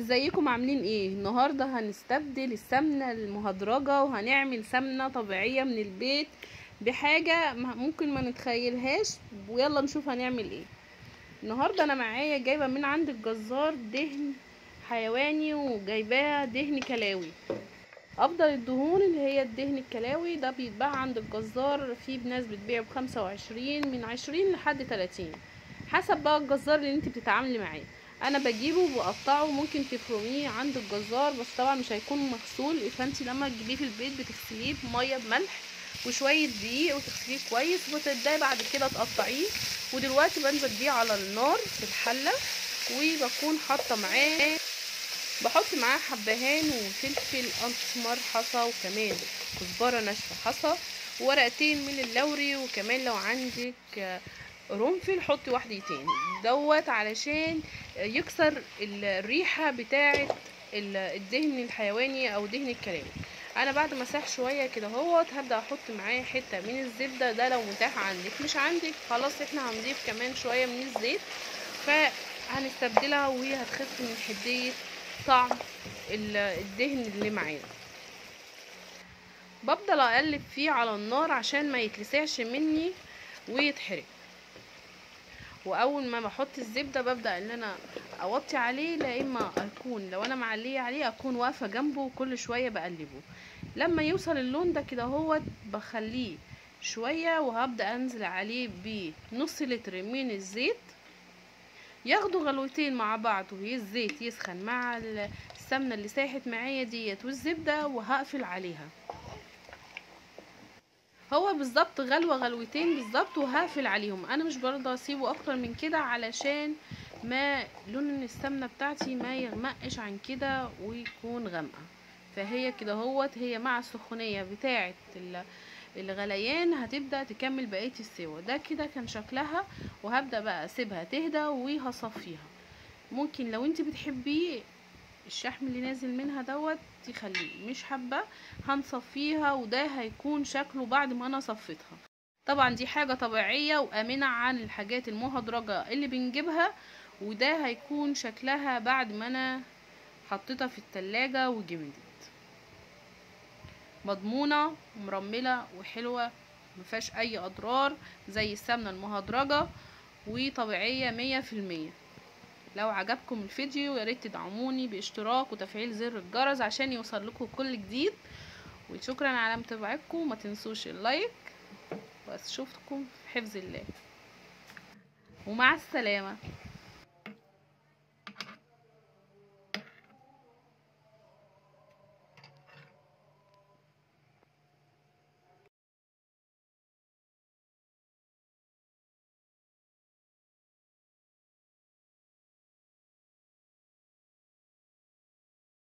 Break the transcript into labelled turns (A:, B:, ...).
A: ازيكم عاملين ايه النهارده هنستبدل السمنه المهدرجه وهنعمل سمنه طبيعيه من البيت بحاجه ما- ممكن ما نتخيلهاش ويلا نشوف هنعمل ايه النهارده انا معايا جايبه من عند الجزار دهن حيواني وجايباه دهن كلاوي افضل الدهون اللي هي الدهن الكلاوي ده بيتباع عند الجزار في ناس بتبيعه بخمسة وعشرين من عشرين لحد تلاتين حسب بقى الجزار اللي انت بتتعاملي معاه انا بجيبه وبقطعه ممكن تفرميه عند الجزار بس طبعا مش هيكون مغسول فانت لما تجيبيه في البيت بتغسليه بميه بملح وشويه دقيق وتغسليه كويس وتبداي بعد كده تقطعيه ودلوقتي بنزل بيه على النار في الحله وبكون حاطه معاه بحط معاه حبهان وفلفل اسمر حصى وكمان كزبره ناشفه حصى ورقتين من اللوري وكمان لو عندك آه، قرنفل حطي واحدتين دوت علشان يكسر الريحه بتاعه ال- الدهن الحيواني او دهن الكلاوي انا بعد ما ساح شويه كده اهوت هبدا احط معاه حته من الزبده ده لو متاح عندك مش عندك خلاص احنا هنضيف كمان شويه من الزيت فهنستبدلها وهي هتخف من حديه طعم ال- الدهن اللي معانا بفضل اقلب فيه على النار عشان ما يتلسعش مني ويتحرق واول ما بحط الزبده ببدا ان انا اوطي عليه لا اما اكون لو انا معليه عليه اكون واقفه جنبه وكل شويه بقلبه لما يوصل اللون ده كده هو بخليه شويه وهبدا انزل عليه بنص لتر من الزيت ياخدوا غلوتين مع بعض والزيت يسخن مع السمنه اللي ساحت معايا ديت والزبده وهقفل عليها هو بالظبط غلوة غلوتين بالظبط وهقفل عليهم انا مش برضه اسيبه اكتر من كده علشان ما لون السمنة بتاعتي ما يغمقش عن كده ويكون غامقة فهي كده هوت هي مع السخونية بتاعة ال- الغليان هتبدأ تكمل بقية السوا ده كده كان شكلها وهبدأ بقى اسيبها تهدى وهصفيها ممكن لو انت بتحبيه الشحم اللي نازل منها دوت تخليه مش حابة هنصفيها وده هيكون شكله بعد ما انا صفيتها طبعا دي حاجة طبيعية وآمنة عن الحاجات المهدرجة اللي بنجيبها وده هيكون شكلها بعد ما انا حطيتها في التلاجة وجمدت مضمونة ومرملة وحلوة مفيهاش اي اضرار زي السمنة المهدرجة وطبيعية مية في المية لو عجبكم الفيديو يا ريت تدعموني باشتراك وتفعيل زر الجرس عشان يوصل لكم كل جديد وشكرا على متابعتكم وما تنسوش اللايك واشوفكم في حفظ الله ومع السلامه